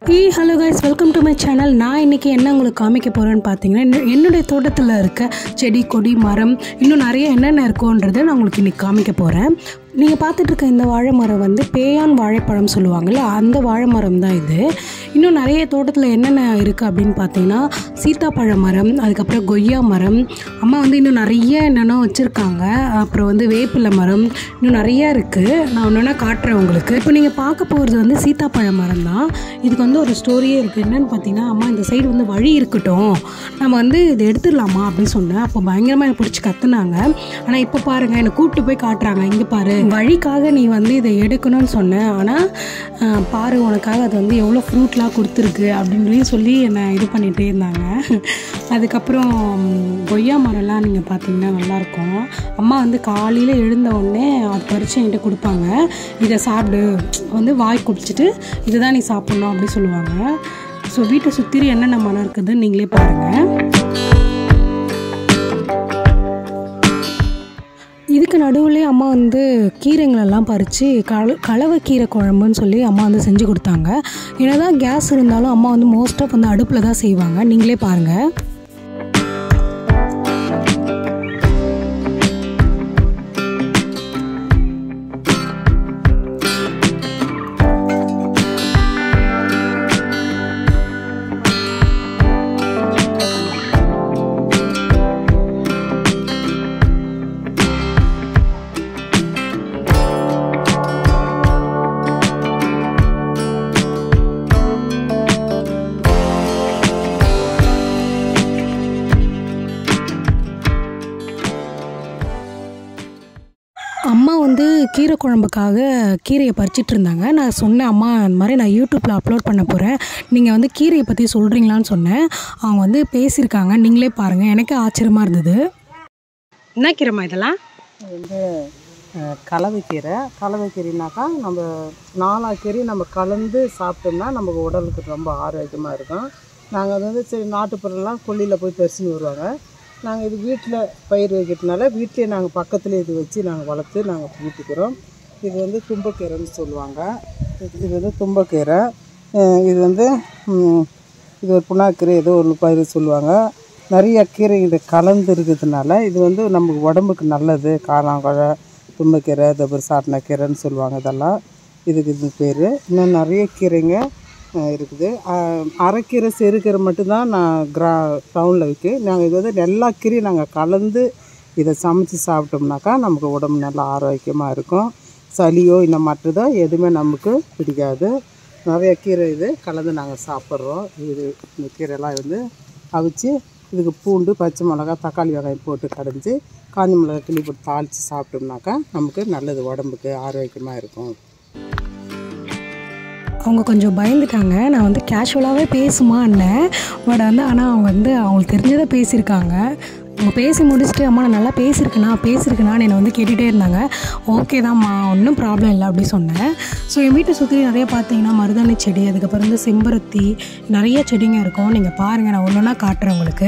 A hello guys welcome to my channel நான் இன்றைக்கி என்ன உங்களுக்கு காமிக்க போகிறேன்னு பார்த்தீங்கன்னா என்ன- என்னுடைய தோட்டத்தில் இருக்க செடி கொடி மரம் இன்னும் நிறைய என்னென்ன இருக்கோன்றதை நான் உங்களுக்கு இன்றைக்கி காமிக்க போகிறேன் நீங்கள் பார்த்துட்டு இருக்க இந்த வாழை மரம் வந்து பேயான் வாழைப்பழம் சொல்லுவாங்கல்ல அந்த வாழை மரம் தான் இது இன்னும் நிறைய தோட்டத்தில் என்னென்ன இருக்குது அப்படின்னு பார்த்தீங்கன்னா சீத்தாப்பழ மரம் அதுக்கப்புறம் கொய்யா மரம் அம்மா வந்து இன்னும் நிறைய என்னென்ன வச்சுருக்காங்க அப்புறம் வந்து வேப்பிலை மரம் இன்னும் நிறைய இருக்குது நான் ஒன்று காட்டுறேன் உங்களுக்கு இப்போ நீங்கள் பார்க்க போகிறது வந்து சீத்தாப்பழ மரம் தான் இதுக்கு வந்து ஒரு ஸ்டோரியே இருக்குது என்னன்னு பார்த்தீங்கன்னா அம்மா இந்த சைடு வந்து வழி இருக்கட்டும் நம்ம வந்து இதை எடுத்துடலாமா அப்படின்னு சொன்னேன் அப்போ பயங்கரமாக என்னை பிடிச்சி கத்துனாங்க ஆனால் இப்போ பாருங்கள் என்னை கூப்பிட்டு போய் காட்டுறாங்க இங்கே பாரு வழிக்காக நீ வந்து இதை எடுக்கணும்னு சொன்னேன் ஆனால் ஆஹ், பாரு உனக்காக அது வந்து எவ்வளோ ஃப்ரூட்லாம் கொடுத்துருக்கு அப்படின்னு சொல்லி என்னை இது பண்ணிகிட்டே இருந்தாங்க அதுக்கப்புறம் கொய்யா மரம்லாம் நீங்கள் பார்த்தீங்கன்னா நல்லாயிருக்கும் அம்மா வந்து காலையில் எழுந்த உடனே அது பறித்து என்கிட்ட கொடுப்பாங்க இதை சாப்பிடு வந்து வாய் குடிச்சிட்டு இதை தான் நீ சாப்பிட்ணும் அப்படி சொல்லுவாங்க ஸோ வீட்டை சுற்றி என்னென்ன மரம் இருக்குதுன்னு நீங்களே பாருங்கள் இதுக்கு நடுவுலேயே அம்மா வந்து கீரைங்களெல்லாம் பறித்து கல கலவை கீரை குழம்புன்னு சொல்லி அம்மா வந்து செஞ்சு கொடுத்தாங்க என்னதான் கேஸ் இருந்தாலும் அம்மா வந்து மோஸ்ட் ஆஃப் வந்து அடுப்பில் தான் செய்வாங்க நீங்களே பாருங்கள் அம்மா வந்து கீரை குழம்புக்காக கீரையை பறிச்சிட்டு இருந்தாங்க நான் சொன்னேன் அம்மா இந்த மாதிரி நான் யூடியூப்பில் அப்லோட் பண்ண போகிறேன் நீங்கள் வந்து கீரையை பற்றி சொல்கிறீங்களான்னு சொன்னேன் அவங்க வந்து பேசியிருக்காங்க நீங்களே பாருங்கள் எனக்கு ஆச்சரியமாக இருந்தது என்ன கீரைம்மா இதெல்லாம் இது வந்து அஹ், கலவைக்கீரை கலவைக்கீரைனாக்கா நம்ம நாலா கீரை நம்ம கலந்து சாப்பிட்டோம்னா நமக்கு உடலுக்கு ரொம்ப ஆரோக்கியமாக இருக்கும் நாங்கள் அது வந்து சரி நாட்டுப்புறம்லாம் கொல்லியில் போய் பறிச்சுன்னு வருவாங்க நாங்கள் இது வீட்டில் பயிர் வைக்கிறதுனால வீட்டிலே நாங்கள் பக்கத்துலேயே இது வச்சு நாங்கள் வளர்த்து நாங்கள் வீட்டுக்கிறோம் இது வந்து தும்பக்கீரைன்னு சொல்லுவாங்க இது இது வந்து தும்பக்கீரை அஹ், இது வந்து ம், இது ஒரு புண்ணாக்கீரை ஏதோ ஒரு பயிர் சொல்லுவாங்க நிறைய கீரை இது கலந்து இருக்கிறதுனால இது வந்து நமக்கு உடம்புக்கு நல்லது காளாங்கழை தும்பக்கீரை தபர் சாட்டின கீரைன்னு சொல்லுவாங்க இதெல்லாம் இதுக்கு இது பேர் இன்னும் நிறைய கீரைங்க அஹ், இருக்குது அஹ், அரைக்கீரை சிறுகீரை மட்டும்தான் நான் கிரா டவுனில் விற்கு நாங்கள் இது வந்து எல்லா கீரையும் நாங்கள் கலந்து இதை சமைச்சு சாப்பிட்டோம்னாக்கா நமக்கு உடம்பு நல்லா ஆரோக்கியமாக இருக்கும் சளியோ இல்லை மற்றதோ எதுவுமே நமக்கு பிடிக்காது நிறைய கீரை இது கலந்து நாங்கள் சாப்பிட்றோம் இது இந்த கீரைலாம் வந்து அவிச்சு இதுக்கு பூண்டு பச்சை மிளகா தக்காளி வெங்காயம் போட்டு கடைஞ்சி காஞ்ச மிளகாய் கிள்ளி போட்டு தாளித்து சாப்பிட்டோம்னாக்கா நமக்கு நல்லது உடம்புக்கு ஆரோக்கியமாக இருக்கும் அவங்க கொஞ்சம் பயந்துட்டாங்க நான் வந்து கேஷுவலாகவே பேசுமான்னேன் பட் வந்து ஆனால் அவங்க வந்து அவங்களுக்கு தெரிஞ்சதை பேசியிருக்காங்க அவங்க பேசி முடிச்சுட்டு அம்மா நான் நல்லா பேசியிருக்கேனா பேசியிருக்கேனான்னு என்னை வந்து கேட்டுகிட்டே இருந்தாங்க ஓகே தான்ம்மா ஒன்றும் ப்ராப்ளம் இல்லை அப்படி சொன்னேன் ஸோ என் வீட்டை சுற்றி நிறைய பார்த்தீங்கன்னா மருதாணி செடி அதுக்கப்புறம் வந்து செம்பருத்தி நிறைய செடிங்க இருக்கும் நீங்கள் பாருங்கள் நான் ஒன்று ஒன்றா காட்டுறேன் உங்களுக்கு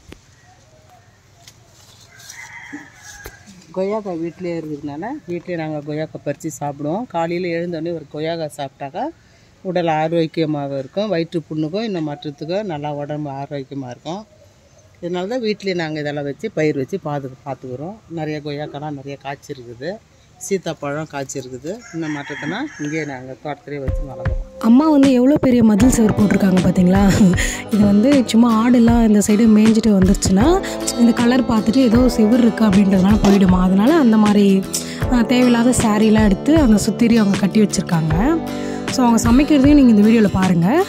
கொய்யாக்காய் வீட்டிலே இருக்கிறதுனால வீட்டிலே நாங்கள் கொய்யாக்காய் பறித்து சாப்பிடுவோம் காலையில் எழுந்தோடனே ஒரு கொய்யாக்காய் சாப்பிட்டாக்கா உடல் ஆரோக்கியமாக இருக்கும் வயிற்று புண்ணுக்கும் இன்னும் மற்றத்துக்கும் நல்லா உடம்பு ஆரோக்கியமாக இருக்கும் இதனால தான் வீட்டிலே நாங்கள் இதெல்லாம் வச்சு பயிர் வச்சு பாது பார்த்துக்குறோம் நிறைய கொய்யாக்காய்லாம் நிறைய காய்ச்சிருக்குது சீத்தாப்பழம் காய்ச்சிருக்குது இன்னும் மற்றதுனா இங்கேயே நாங்கள் தோட்டத்திலே வச்சு வளர்க்குறோம் அம்மா வந்து எவ்வளோ பெரிய மதில் சுவர் போட்டிருக்காங்க பார்த்தீங்களா இது வந்து சும்மா ஆடுலாம் இந்த சைடு மேய்ஞ்சிட்டு வந்துருச்சுன்னா இந்த கலர் பார்த்துட்டு ஏதோ செவுர் இருக்குது அப்படின்றதுனால போயிடுமா அதனால அந்த மாதிரி அஹ், தேவையில்லாத சாரீலாம் எடுத்து அந்த சுத்திரி அவங்க கட்டி வச்சுருக்காங்க ஸோ அவங்க சமைக்கிறதையும் நீங்கள் இந்த வீடியோவில் பாருங்கள்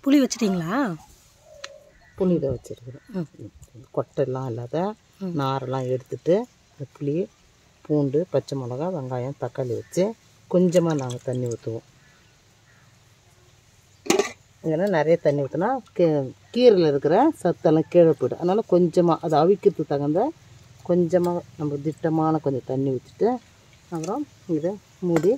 புளி வச்சிட்டிங்களா புளி இதை வச்சுருக்குறேன் கொட்டையெல்லாம் இல்லாத நாரெல்லாம் எடுத்துட்டு இந்த புளி பூண்டு பச்சை மிளகா வெங்காயம் தக்காளி வச்சு கொஞ்சமாக நாங்கள் தண்ணி ஊற்றுவோம் ஏன்னா நிறைய தண்ணி ஊற்றினா கீ கீரையில் இருக்கிற சத்தெல்லாம் கீழே போய்டும் அதனால் கொஞ்சமாக அதை அவிக்கிறதுக்கு தகுந்த கொஞ்சமாக நம்ம திட்டமான கொஞ்சம் தண்ணி ஊற்றிட்டு அப்புறம் இதை மூடி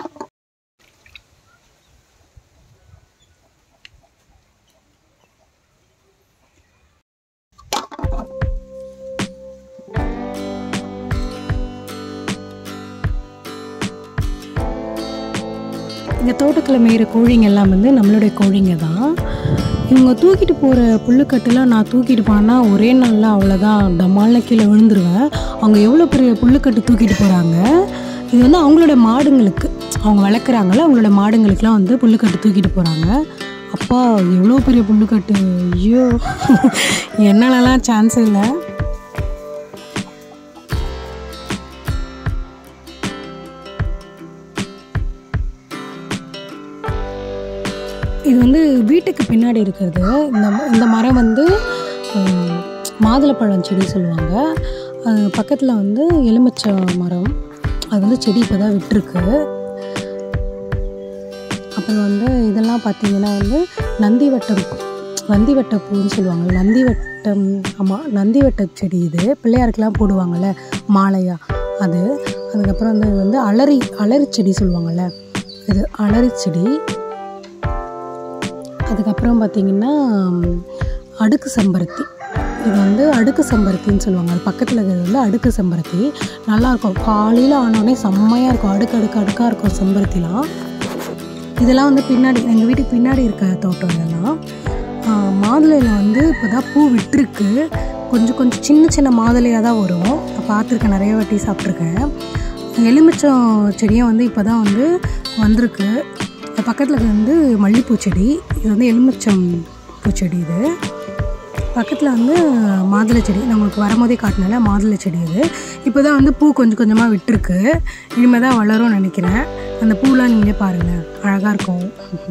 இந்த தோட்டத்தில் மேயிற கோழிங்க எல்லாம் வந்து நம்மளுடைய கோழிங்க தான் இவங்க தூக்கிட்டு போகிற புல்லுக்கட்டுலாம் நான் தூக்கிட்டு போனா ஒரே நாளில் அவ்வளோதான் டமால்னு கீழே விழுந்துருவேன் அவங்க எவ்வளோ பெரிய புல்லுக்கட்டு தூக்கிட்டு போகிறாங்க இது வந்து அவங்களோட மாடுங்களுக்கு அவங்க வளர்க்குறாங்கல்ல அவங்களோட மாடுங்களுக்குலாம் வந்து புல்லுக்கட்டு தூக்கிட்டு போகிறாங்க அப்பா எவ்வளோ பெரிய புல்லுக்கட்டு ஐயோ என்னாலலாம் சான்ஸ் இல்லை இது வந்து வீட்டுக்கு பின்னாடி இருக்கிறது இந்த ம- இந்த மரம் வந்து ஆஹ், மாதுளப்பழம் செடி சொல்லுவாங்க பக்கத்தில் வந்து எலுமிச்சை மரம் அது வந்து செடி இப்போ தான் விட்டுருக்கு அப்புறம் வந்து இதெல்லாம் பார்த்தீங்கன்னா வந்து நந்திவட்டம் நந்திவட்ட பூன்னு சொல்லுவாங்க நந்திவட்டம் ஆமாம் நந்திவட்ட செடி இது பிள்ளையாருக்கெல்லாம் போடுவாங்கள்ல மாலையா அது அதுக்கப்புறம் வந்து இது வந்து அலரி அலரி செடி சொல்லுவாங்கள்ல இது அலரி செடி அதுக்கப்புறம் பார்த்தீங்கன்னா ம், அடுக்கு செம்பருத்தி இது வந்து அடுக்கு செம்பருத்தின்னு சொல்லுவாங்க அது பக்கத்தில் இருக்கிறது வந்து அடுக்கு செம்பருத்தி நல்லாயிருக்கும் காலையில் ஆனோடனே செம்மையாக இருக்கும் அடுக்கு அடுக்கு அடுக்காக இருக்கும் செம்பருத்திலாம் இதெல்லாம் வந்து பின்னாடி எங்கள் வீட்டுக்கு பின்னாடி இருக்க தோட்டம் இதெல்லாம் ஆஹ், மாதுளையில் வந்து இப்போ தான் பூ விட்டுருக்கு கொஞ்சம் கொஞ்சம் சின்ன சின்ன மாதுளையாக தான் வரும் நான் பார்த்துருக்கேன் நிறைய வாட்டி சாப்பிட்ருக்கேன் எலுமிச்சம் செடியும் வந்து இப்போ தான் வந்து வந்திருக்கு அது பக்கத்தில் இருக்கிறது வந்து மல்லிப்பூ செடி இது வந்து எலுமிச்சம் பூச்செடி இது பக்கத்தில் வந்து மாதுளை செடி நான் உங்களுக்கு வரும்போதே காட்டினால மாதுளை செடி இது இப்போ தான் வந்து பூ கொஞ்சம் கொஞ்சமாக விட்டுருக்கு இனிமேல் தான் வளரும்னு நினைக்கிறேன் அந்த பூலாம் நீங்களே பாருங்கள் அழகாக இருக்கும்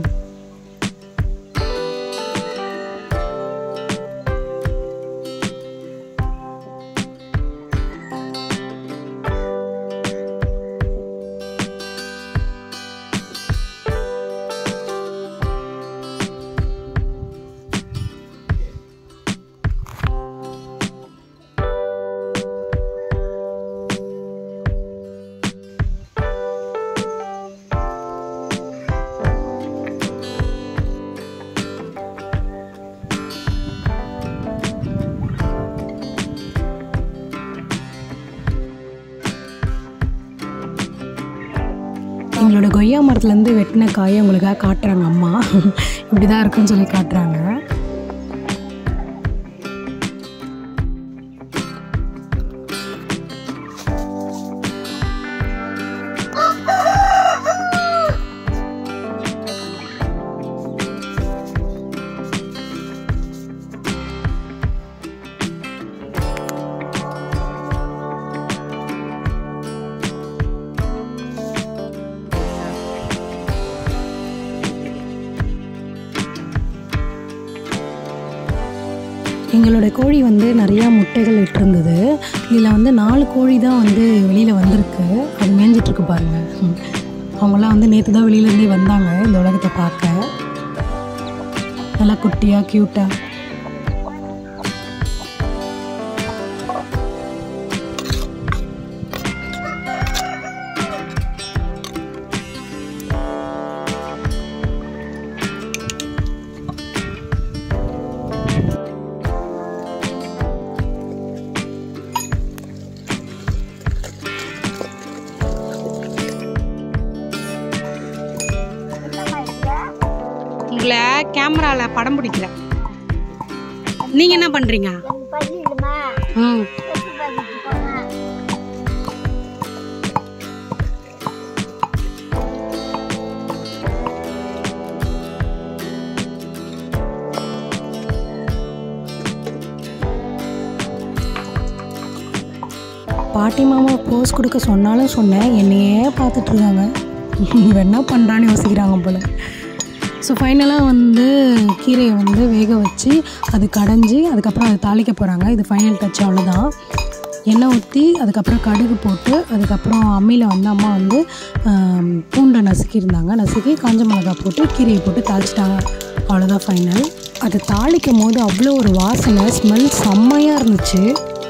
எங்களோட கொய்யா மரத்துலேருந்து வெட்டின காயை உங்களுக்காக காட்டுறாங்க அம்மா இப்படி தான் இருக்குன்னு சொல்லி காட்டுறாங்க எங்களோட கோழி வந்து நிறையா முட்டைகள் இட்டிருந்தது இதில் வந்து நாலு கோழி தான் வந்து வெளியில் வந்திருக்கு அது மேய்ஞ்சிட்ருக்கு பாருங்க ம். அவங்களாம் வந்து நேற்று தான் வெளியிலேருந்தே வந்தாங்க இந்த உலகத்தை பார்க்க நல்லா குட்டியாக க்யூட்டாக உங்களை கேமராவில் படம் பிடிக்கிறேன் நீங்கள் என்ன பண்ணுறீங்க ம் பாட்டி மாமா போஸ் கொடுக்க சொன்னாலும் சொன்னேன் என்னையே பார்த்துட்டு இருக்காங்க இவ என்ன பண்ணுறான்னு யோசிக்கிறாங்க போல ஸோ ஃபைனலாக வந்து கீரையை வந்து வேக வச்சு அது கடைஞ்சி அதுக்கப்புறம் அதை தாளிக்க போகிறாங்க இது ஃபைனல் டச் அவ்வளோதான் எண்ணெய் ஊற்றி அதுக்கப்புறம் கடுகு போட்டு அதுக்கப்புறம் அம்மியில் வந்து அம்மா வந்து ஆம், பூண்டை நசுக்கியிருந்தாங்க நசுக்கி காஞ்ச மிளகா போட்டு கீரையை போட்டு தாளிச்சிட்டாங்க அவ்வளோதான் ஃபைனல் அது தாளிக்கும் போது அவ்வளோ ஒரு வாசனை ஸ்மெல் செம்மையாக இருந்துச்சு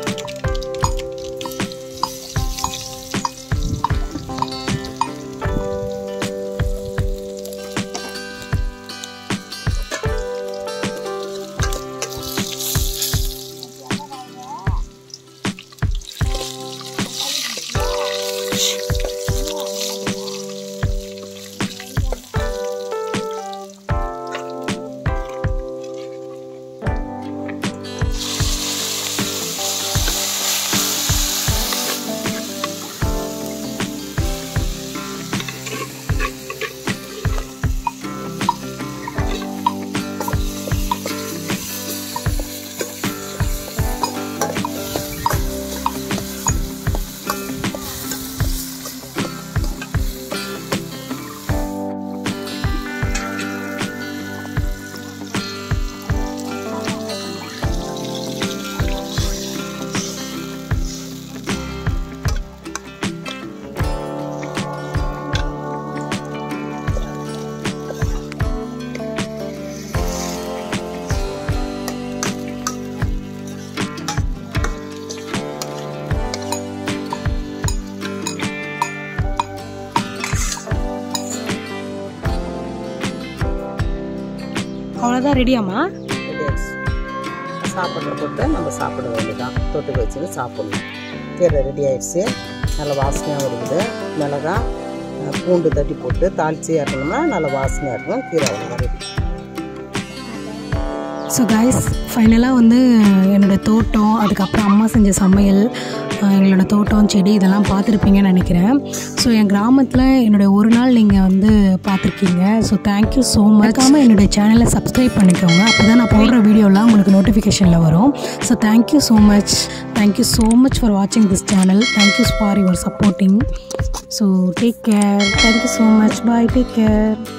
அவ்வளோதான் ரெடியாம்மா சாப்பிட்ற போட்டு நம்ம சாப்பிட வேண்டியதான் தொட்டுக்க வச்சுட்டு சாப்பிடணும் கீரை ரெடி ஆயிடுச்சு நல்ல வாசனையாக இருக்குது மிளகா அஹ், பூண்டு தட்டி போட்டு தாளித்து இறக்கணும்னா நல்ல வாசனையாக இருக்கும் கீரை அவ்வளோ ரெடி ஸோ கைஸ் ஃபைனலாக வந்து என்னோடய தோட்டம் அதுக்கப்புறம் அம்மா செஞ்ச சமையல் ஆஹ் எங்களோட தோட்டம் செடி இதெல்லாம் பார்த்துருப்பீங்கன்னு நினைக்கிறேன் ஸோ என் கிராமத்தில் என்னுடைய ஒரு நாள் நீங்கள் வந்து பார்த்துருக்கீங்க ஸோ தேங்க்யூ ஸோ மறக்காமல் என்னுடைய சேனலை சப்ஸ்கிரைப் பண்ணிக்கோங்க அப்போ தான் நான் போடுற வீடியோலாம் உங்களுக்கு நோட்டிஃபிகேஷனில் வரும் so thank you so much thank you so much for வாட்சிங் this channel thank you for your supporting so take care thank you so much bye take care